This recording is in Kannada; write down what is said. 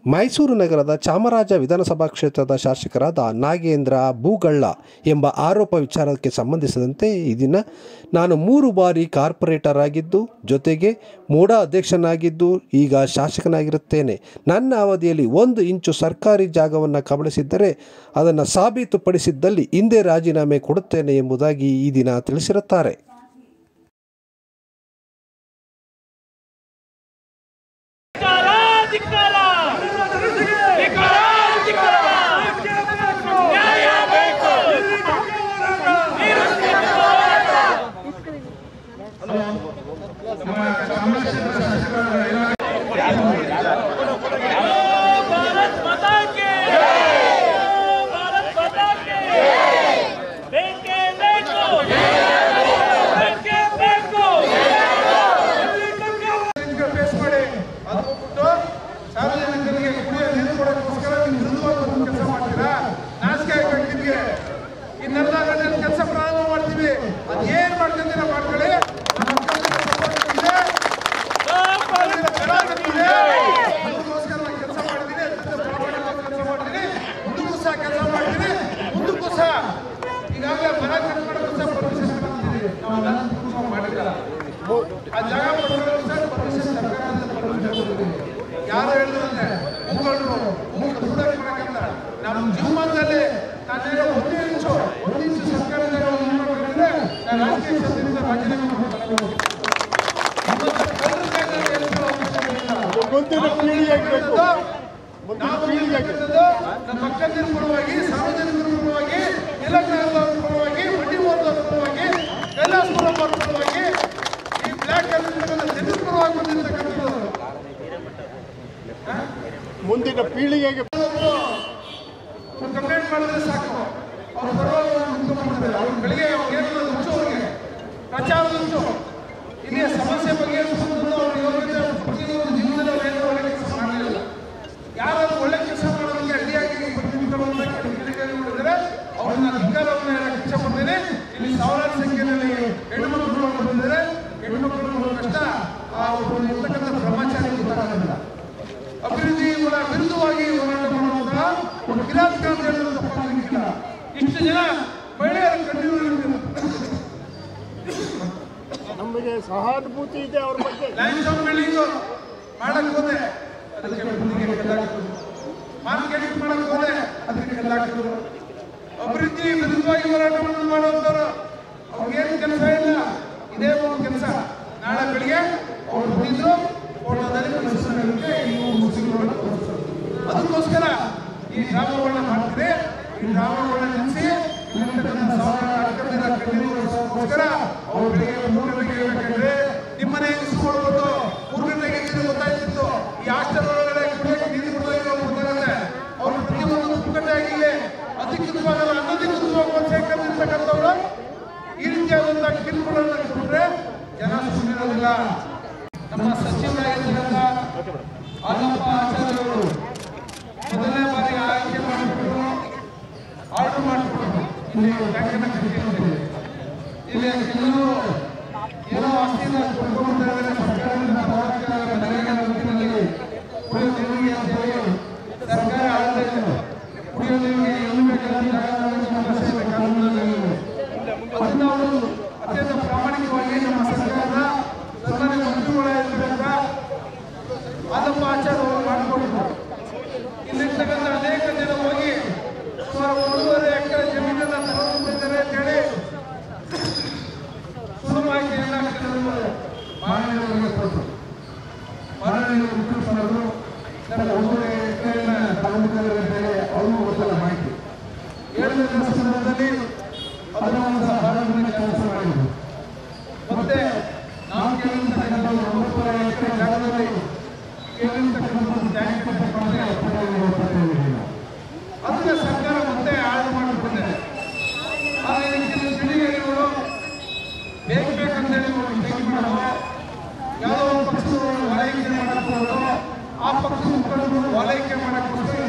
ಮೈಸೂರು ನಗರದ ಚಾಮರಾಜ ವಿಧಾನಸಭಾ ಕ್ಷೇತ್ರದ ಶಾಸಕರಾದ ನಾಗೇಂದ್ರ ಬೂಗಳ್ಳ ಎಂಬ ಆರೋಪ ವಿಚಾರಕ್ಕೆ ಸಂಬಂಧಿಸಿದಂತೆ ಈ ದಿನ ನಾನು ಮೂರು ಬಾರಿ ಕಾರ್ಪೊರೇಟರ್ ಆಗಿದ್ದು ಜೊತೆಗೆ ಮೂಡಾ ಅಧ್ಯಕ್ಷನಾಗಿದ್ದು ಈಗ ಶಾಸಕನಾಗಿರುತ್ತೇನೆ ನನ್ನ ಅವಧಿಯಲ್ಲಿ ಒಂದು ಇಂಚು ಸರ್ಕಾರಿ ಜಾಗವನ್ನು ಕಬಳಿಸಿದ್ದರೆ ಅದನ್ನು ಸಾಬೀತುಪಡಿಸಿದ್ದಲ್ಲಿ ಹಿಂದೆ ರಾಜೀನಾಮೆ ಕೊಡುತ್ತೇನೆ ಎಂಬುದಾಗಿ ಈ ದಿನ ತಿಳಿಸಿರುತ್ತಾರೆ ಧಿಕ್ಕಾರ ಧಿಕ್ಕಾರ ಧಿಕ್ಕಾರ ಧಿಕ್ಕಾರ ನ್ಯಾಯ ಬೇಕು ಭಾರತ್ ಮಾತಾ ಕಿ ಭಾರತ್ ಮಾತಾ ಕಿ ಬೇಕೇ ಬೇಕು ಬೇಕೇ ಬೇಕು ಈಗ ಫೇಸ್ ಮಾಡಿ ಅದು ಹೋಗ್ಬಿಟ್ಟು ಸಾರ್ವಜನಿಕರಿಗೆ ಕುಡಿಯೋ ನೀರು ಕೊಡೋಕ್ಕೋಸ್ಕರ ನೀವು ಮೃದುವಾಗಿ ಕೆಲಸ ಮಾಡ್ತೀರಾ ನಾಚಿಕೆ ಆಗ್ಬೇಕು ನಿಮಗೆ ಇನ್ನೆಲ್ಲ ಕೆಲಸ ಪ್ರಾರಂಭ ಮಾಡ್ತೀವಿ ಅದು ಏನ್ ಮಾಡ್ಕೊಂತೀರ ಮಾಡ್ಕೊಳ್ಳಿ ನಮ್ಮ ಮಕ್ಕಳಿಗೆ support ಇದೆ. ಅದಕ್ಕೋಸ್ಕರ ನಾನು ಕೆಲಸ ಮಾಡಿದ್ದೀನಿ ಅತ್ಯಂತ ಪ್ರಾಮಾಣಿಕವಾಗಿ ಕೆಲಸ ಮಾಡಿದ್ದೀನಿ ಮುಂದಕ್ಕೂ ಸಹ ಕೆಲಸ ಮಾಡ್ತೀನಿ ಮುಂದಕ್ಕೂ ಸಹ ಈಗಾಗಲೇ ಮರ ಕಟ್ಕೊಳ್ಳೋಕ್ಕೂ ಸಹ ಪರ್ಮಿಷನ್ ತಗೊಂಡಿದ್ದೀವಿ ನಾವು ಅದನ್ನು ಮಾಡಿಲ್ಲ ಆ ಜಾಗ ಪಡ್ಕೊಳ್ಳೋಕೆ ಸಹ ಪರ್ಮಿಷನ್ ಸರ್ಕಾರದಿಂದ ಪರ್ಮಿಷನ್ ಕೊಟ್ಟಿದ್ದೀವಿ ಯಾರು ಹೇಳಿದ್ರಂತೆ ಮುಖಂಡರು ಮುಖ ದುಡ್ಡಕ್ಕೆ ಮಾಡಕ್ಕಂತ ನಮ್ಮ ಜೀವಮಾನದಲ್ಲಿ ನಾನೇನೋ ಒಂದು ಇಂಚು ಒಂದು ಇಂಚು ಸರ್ಕಾರಿ ಜಾಗವನ್ನು ನೋಡಬೇಕಂದ್ರೆ ನಾನು ರಾಜಕೀಯ ಕ್ಷೇತ್ರದಿಂದ ರಾಜೀನಾಮೆ ಮಾಡಬೇಕು ಮುಂದಿನ ಪೀಳಿಗೆಗೆ ನಾವು ಪೀಳಿಗೆಗಿದ್ದದ್ದು ನಮ್ಮ ಮಕ್ಕಳ ಪರವಾಗಿ ಸಾರ್ವಜನಿಕರ ಪರವಾಗಿ ಇಲಾಖೆಯವರ ಪರವಾಗಿ ಮಂಡಿ ವರ್ಗದ ಪರವಾಗಿ ಕೈಲಾಸಪುರ ಪರವಾಗಿ ಈ ಬ್ಲ್ಯಾಕ್ ಆಗಿರ್ತಕ್ಕಂಥ ಜನರ ಪರವಾಗಿ ಬಂದಿರತಕ್ಕಂಥದ್ದು ಮುಂದಿನ ಪೀಳಿಗೆಗೆ ಕಂಪ್ಲೇಂಟ್ ಮಾಡಿದ್ರೆ ಸಾಕು ಅವ್ರು ಪರವಾಗಿ ನಿಂತ್ಕೊಂಡ್ಬಿಡ್ತಾರೆ ಅವ್ರ ಬೆಳಿಗ್ಗೆ ಏನು ಹುಚ್ಚು ಅವ್ರಿಗೆ ಪ್ರಚಾರ ಹುಚ್ಚು ಇಲ್ಲಿಯ ಸಮಸ್ಯೆ ಬಗ್ಗೆ ಅವ್ರ ಯೋಗ್ಯತೆ ಅವ್ರ ಪ್ರತಿಯೊಂದು ಜೀವನದಲ್ಲಿ ಅವ್ರು ಏನೋ ಒಳ್ಳೆ ಕೆಲಸ ಮಾಡಲಿಲ್ಲ ಯಾರಾದ್ರೂ ಒಳ್ಳೆ ಕೆಲಸ ಮಾಡೋದಕ್ಕೆ ಅಡ್ಡಿಯಾಗಿ ಪ್ರತಿನಿಧಿಗಳು ಮಾಡಿದರೆ ಅವ್ರನ್ನ ಧಿಕ್ಕಾರವನ್ನು ಹೇಳಕ್ಕೆ ಇಷ್ಟಪಡ್ತೇನೆ ಇಲ್ಲಿ ಸಾವಿರಾರು ಸಂಖ್ಯೆಯಲ್ಲಿ ಹೆಣ್ಣುಮಕ್ಕಳು ಬಂದಿದ್ದಾರೆ ಹೆಣ್ಣುಮಕ್ಕಳು ಕಷ್ಟ ಆ ಒಬ್ಬರು ಇರ್ತಕ್ಕಂಥ ಬ್ರಹ್ಮಚಾರಿ ಗೊತ್ತಾಗೋದಿಲ್ಲ ಅಭಿವೃದ್ಧಿಗಳ ವಿರುದ್ಧವಾಗಿ ಹೋರಾಟ ಮಾಡುವಂತಹ ಒಂದು ಕಿರಾತಕ ಅಂತ ಹೇಳೋದು ತಪ್ಪಾಗಲಿಕ್ಕಿಲ್ಲ ಇಷ್ಟು ಜನ ಮಹಿಳೆಯರ ಕಣ್ಣೀರು ನಮಗೆ ಸಹಾನುಭೂತಿ ಇದೆ ಅವ್ರ ಬಗ್ಗೆ ಲೈನ್ ಸ್ಟೋನ್ ಬಿಲ್ಡಿಂಗ್ ಮಾಡಕ್ ಹೋದೆ ಅದಕ್ಕೆ ಬಿಲ್ಡಿಂಗ್ ಕಲ್ಲಾಕಿದ್ರು ಮಾರ್ಕೆಟಿಂಗ್ ಮಾಡಕ್ ಹೋದೆ ಅದಕ್ಕೆ ಕಲ್ಲಾಕಿದ್ರು ಅಭಿವೃದ್ಧಿ ವಿರುದ್ಧವಾಗಿ ಹೋರಾಟ ಮಾಡುವಂತವ್ರು ಅವ್ರಿಗೇನು ಕೆಲಸ ಇಲ್ಲ ಇದೇ ಒಂದು ಕೆಲಸ ನಾಳೆ ಬೆಳಿಗ್ಗೆ ಅವ್ರು ಬಂದಿದ್ರು ಫೋಟೋದಲ್ಲಿ ಕಳಿಸೋದಕ್ಕೆ ನೀವು ಮುಸ್ಲಿಮರನ್ನ ತೋರಿಸೋದು ಅದಕ್ಕೋಸ್ಕರ ಈ ಡ್ರಾಮಾಗಳನ್ನ ಮಾಡ್ತೀರಿ ಈ ಡ್ರಾಮಾಗಳನ್ನ ನಿಲ್ಲಿಸಿ ಇಲ್ಲಿರ್ತಕ್ಕಂಥ ಸಾವಿರಾರು ಅಕ್ಕಂದಿರ ಕಣ್ಣೀರು ಒರೆಸೋದಕ್ಕೋಸ್ಕರ ಅವ್ರು ಬೆಳಿಗ್ಗೆ ಮೂರು ಗಂಟೆಗೆ ಹೇಳ್ಬೇಕಂದ್ರೆ ನಿಮ್ಮನೆ ಇಸ್ಕೊಳ್ಬೋದು ಮೂರು ಗಂಟೆಗೆ ಎದ್ದಿದ್ದು ಗೊತ್ತಾಯ್ತಿತ್ತು ಈ ಹಾಸ್ಟೆಲ್ ಒಳಗಡೆ ಕುಡಿಯೋಕೆ ನೀರು ಕೊಡೋದು ಗೊತ್ತಾಗುತ್ತೆ ಅವ್ರು ಪ್ರತಿಯೊಂದು ಪುಕ್ಕಟ್ಟಾಗಿ ಇಲ್ಲಿ ಅಧಿಕೃತವಾಗಲ್ಲ ಅನಧಿಕೃತವಾಗಿ ಸೇರ್ಕೊಂಡಿರ್ತಕ್ಕಂಥವ್ರು ಈ ರೀತಿಯಾದಂತಹ ಕಿರುಕುಳನ್ನ ಕೊಟ್ಟರೆ ಜನ ಸುಮ್ಮನಿರೋದಿಲ್ಲ ನಮ್ಮ ಸಚಿವರಾಗಿರ್ತಕ್ಕಂಥ ಆಲಪ್ಪ ಆಚಾರ್ಯವರು ಮೊದಲನೇ ಬಾರಿ ಆಯ್ಕೆ ಮಾಡಿಬಿಟ್ಟು ಆರ್ಡರ್ ಮಾಡಿಬಿಟ್ಟು ಇಲ್ಲಿ ಬ್ಯಾಂಕನ್ನ ಕಟ್ಟಿರ್ತೀವಿ ಇಲ್ಲಿ ಕೆಲವರು ಏನೋ ಆಸ್ತಿನ ಕೊಂಡ್ಕೊಂಡಿದ್ದಾರೆ ಸರ್ಕಾರದಿಂದ ಪ್ರವಾಸಿಗರ ಮನೆಗಳ ಬದುಕಿನಲ್ಲಿ ಕುಡಿಯೋ ನೀರಿಗೆ ಅಂತ ಹೇಳಿ ಸರ್ಕಾರ ಆಡಳಿತ ಕುಡಿಯೋ ನೀರಿಗೆ ಎಲ್ಲಿ ಬೇಕಾದ್ರೆ ಜಾಗಗಳನ್ನು ಸಮಸ್ಯೆ ಇದೆ ಕಾನೂನಲ್ಲಿ ಅದನ್ನ ಅವರು ಅತ್ಯಂತ ಪ್ರಾಮಾಣಿಕವಾಗಿ ನಮ್ಮ ಸರ್ಕಾರದ ಸನ್ಮಾನ್ಯ ಮಂತ್ರಿಗಳಾಗಿರ್ತಕ್ಕಂಥ ಆದಪ್ಪ ಆಚಾರ ಅವರು ಮಾಡಿಕೊಟ್ಟಿದ್ರು ಇಲ್ಲಿರ್ತಕ್ಕಂಥ ಅನೇಕ ಜನ ಹೋಗಿ ಸುಮಾರು ಒಂದೂವರೆ ಎಕರೆ ಜಮೀನನ್ನ ತಗೊಂಡಿದ್ದಾರೆ ಅಂತ ಹೇಳಿ ಸುಳ್ಳು ಮಾಹಿತಿಯನ್ನ ಕೆಲವರು ಮಾನವರಿಗೆ ಕೊಟ್ಟರು ಮಾನವೀಯ ಮುಖ್ಯಸ್ಥರು ನನ್ನ ಒಂದೂವರೆ ಎಕರೆಯನ್ನ ತಗೊಂಡಿದ್ದಾರೆ ಅಂತ ಹೇಳಿ ಅವ್ರಿಗೂ ಗೊತ್ತಲ್ಲ ಮಾಹಿತಿ ಏಳನೇ ಸಂದರ್ಭದಲ್ಲಿ ಅದನ್ನು ಸಹ ಮಾನವೀಯ ಕೆಲಸ ಮಾಡಿದ್ರು ಮತ್ತೆ ನಾವು ಕೇಳಿರ್ತಕ್ಕಂಥ ಒಂಬತ್ತುವರೆ ಎಕರೆ ಜಾಗದಲ್ಲಿ ಕೇಳಿರ್ತಕ್ಕಂಥ ಟ್ಯಾಂಕ್ ಕಟ್ಟಬೇಕಂದ್ರೆ ಅದನ್ನ ಸರ್ಕಾರ ಮತ್ತೆ ಹಾಳು ಮಾಡಿಕೊಂಡಿದೆ ಆದರೆ ಕೆಲವು ತಿಳಿಗಳಿಗಳು ಬೇಕು ಬೇಕಂತೇಳಿ ಒಂದು ಟೇಕ್ ಮಾಡೋದು ಯಾವುದೋ ಒಂದು ಪಕ್ಷದವರು ವಲೈಕೆ ಮಾಡಕ್ಕೆ ಹೋಗೋದು ಆ ಪಕ್ಷದ ಮುಖಂಡರು ವಲೈಕೆ ಮಾಡಕ್ಕೋಸ್ಕರ